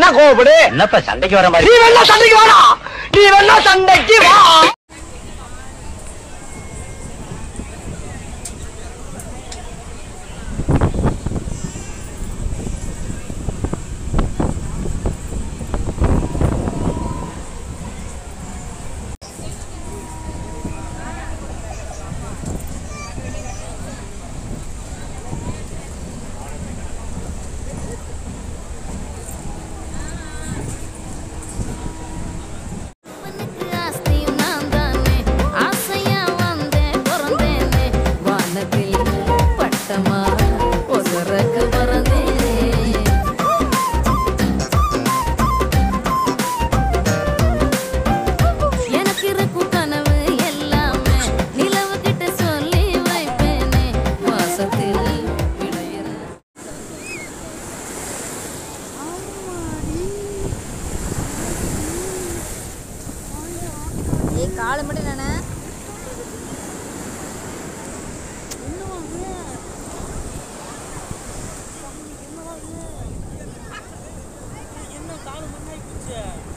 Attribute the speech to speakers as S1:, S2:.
S1: வேணா கோவப்படு
S2: என்னப்பா சண்டைக்கு வர
S1: நீ
S2: மாதிரி
S1: வேணா சண்டைக்கு வாடா நீ வேணா சண்டைக்கு வா
S3: உனக்கு ஆஸ்தியும் நான் தானே ஆசையா வந்தேன் பிறந்தேனே வானத்தில் பட்டமா ஒசரக்கு பறந்தேனே எனக்கு இருக்கும் கனவு எல்லாமே நிலவு கிட்ட சொல்லி வைப்பேனே வாசத்தில் விளையிற
S4: ஏய் காலை மட்டும் நானே
S5: என்ன காலம் மண்ணாய் போச்சு